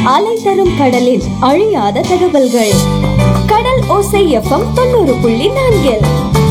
அலை தரும் கடலில் அழியாத தகவல்கள் கடல் ஓசை எஃப்எம் தொண்ணூறு புள்ளி நான்கில்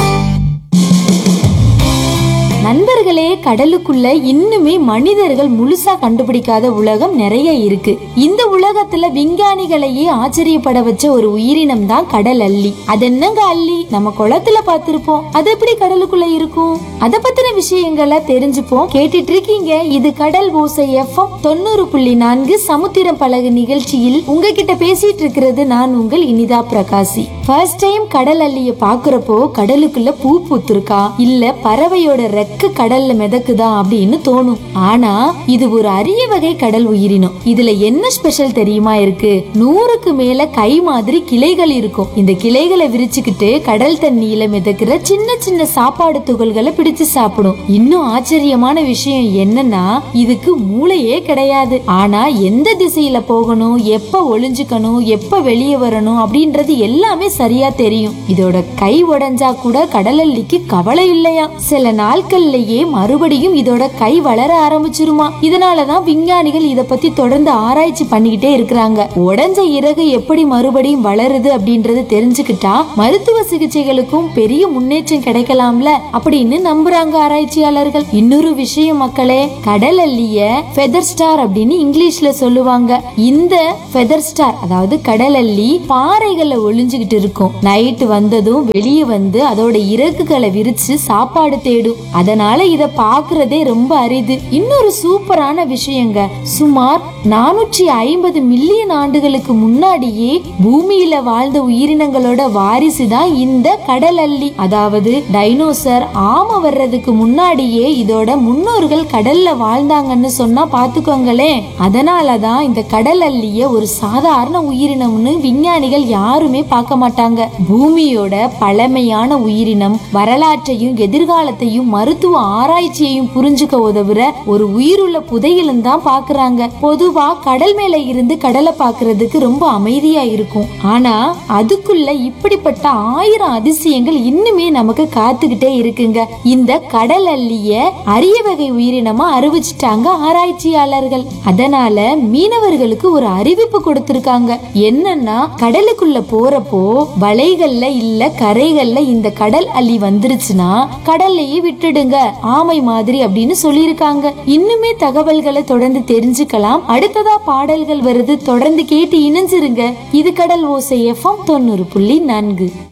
நண்பர்களே கடலுக்குள்ள இன்னுமே மனிதர்கள் முழுசா கண்டுபிடிக்காத உலகம் நிறைய இருக்கு இந்த உலகத்துல விஞ்ஞானிகளையே ஆச்சரியப்பட வச்ச ஒரு உயிரினம் தான் கடல் அள்ளி அது என்னங்க அள்ளி நம்ம குளத்துல பார்த்திருப்போம் அது எப்படி கடலுக்குள்ள இருக்கும் அத பத்தின விஷயங்களை தெரிஞ்சுப்போம் கேட்டுட்டு இருக்கீங்க இது கடல் ஓசை எஃப்எம் தொண்ணூறு புள்ளி நான்கு சமுத்திரம் பழகு நிகழ்ச்சியில் உங்ககிட்ட பேசிட்டு இருக்கிறது நான் உங்கள் இனிதா பிரகாசி ஃபர்ஸ்ட் டைம் கடல் அள்ளிய பாக்குறப்போ கடலுக்குள்ள பூ பூத்திருக்கா இல்ல பறவையோட ரெக்க கடல்ல மிதக்குதா அப்படின்னு தோணும் ஆனா இது ஒரு அரிய வகை கடல் உயிரினம் இதுல என்ன ஸ்பெஷல் தெரியுமா இருக்கு நூறுக்கு மேல கை மாதிரி கிளைகள் இருக்கும் இந்த கிளைகளை விரிச்சுக்கிட்டு கடல் தண்ணியில மிதக்கிற சின்ன சின்ன சாப்பாடு துகள்களை பிடிச்சு சாப்பிடும் இன்னும் ஆச்சரியமான விஷயம் என்னன்னா இதுக்கு மூளையே கிடையாது ஆனா எந்த திசையில போகணும் எப்ப ஒளிஞ்சுக்கணும் எப்ப வெளியே வரணும் அப்படின்றது எல்லாமே சரியா தெரியும் இதோட கை உடைஞ்சா கூட கடலல்லிக்கு கவலை இல்லையா சில நாட்கள்லயே மறுபடியும் இதோட கை வளர ஆரம்பிச்சிருமா இதனாலதான் விஞ்ஞானிகள் இத பத்தி தொடர்ந்து ஆராய்ச்சி பண்ணிக்கிட்டே இருக்கிறாங்க உடைஞ்ச இறகு எப்படி மறுபடியும் வளருது அப்படின்றது தெரிஞ்சுக்கிட்டா மருத்துவ சிகிச்சைகளுக்கும் பெரிய முன்னேற்றம் கிடைக்கலாம்ல அப்படின்னு நம்புறாங்க ஆராய்ச்சியாளர்கள் இன்னொரு விஷயம் மக்களே கடல் அள்ளிய ஃபெதர் ஸ்டார் அப்படின்னு இங்கிலீஷ்ல சொல்லுவாங்க இந்த ஃபெதர் ஸ்டார் அதாவது கடல் அள்ளி பாறைகள்ல ஒளிஞ்சுகிட்டு இருக்கும் நைட் வந்ததும் வெளியே வந்து அதோட இறகுகளை விரிச்சு சாப்பாடு தேடும் அதனால இத பாக்குறதே ரொம்ப அரிது இன்னொரு சூப்பரான விஷயங்க சுமார் நானூற்றி ஐம்பது மில்லியன் ஆண்டுகளுக்கு முன்னாடியே பூமியில வாழ்ந்த உயிரினங்களோட வாரிசு தான் இந்த கடல் அள்ளி அதாவது டைனோசர் ஆம வர்றதுக்கு முன்னாடியே இதோட முன்னோர்கள் கடல்ல வாழ்ந்தாங்கன்னு சொன்னா பாத்துக்கோங்களேன் அதனாலதான் இந்த கடல் அள்ளிய ஒரு சாதாரண உயிரினம்னு விஞ்ஞானிகள் யாருமே பார்க்க மாட்டாங்க பூமியோட பழமையான உயிரினம் வரலாற்றையும் எதிர்காலத்தையும் மருத்துவ ஆராய்ச்சியையும் புரிஞ்சுக்க உதவுற ஒரு உயிருள்ள புதையிலும் தான் பாக்குறாங்க பொதுவா கடல் மேல இருந்து கடலை பாக்குறதுக்கு ரொம்ப அமைதியா இருக்கும் ஆனா அதுக்குள்ள இப்படிப்பட்ட ஆயிரம் அதிசயங்கள் இன்னுமே நமக்கு காத்துக்கிட்டே இருக்குங்க இந்த கடல் அள்ளிய அரிய வகை உயிரினமா அறிவிச்சிட்டாங்க ஆராய்ச்சியாளர்கள் அதனால மீனவர்களுக்கு ஒரு அறிவிப்பு கொடுத்திருக்காங்க என்னன்னா கடலுக்குள்ள போறப்போ வலைகள்ல இல்ல கரைகள்ல இந்த கடல் அள்ளி வந்துருச்சுன்னா கடல்லையே விட்டுடுங்க ஆமை மாதிரி அப்படின்னு சொல்லியிருக்காங்க இன்னுமே தகவல்களை தொடர்ந்து தெரிஞ்சுக்கலாம் அடுத்ததா பாடல்கள் வருது தொடர்ந்து கேட்டு இணைஞ்சிருங்க இது கடல் ஓசை எஃப்எம் தொண்ணூறு புள்ளி நான்கு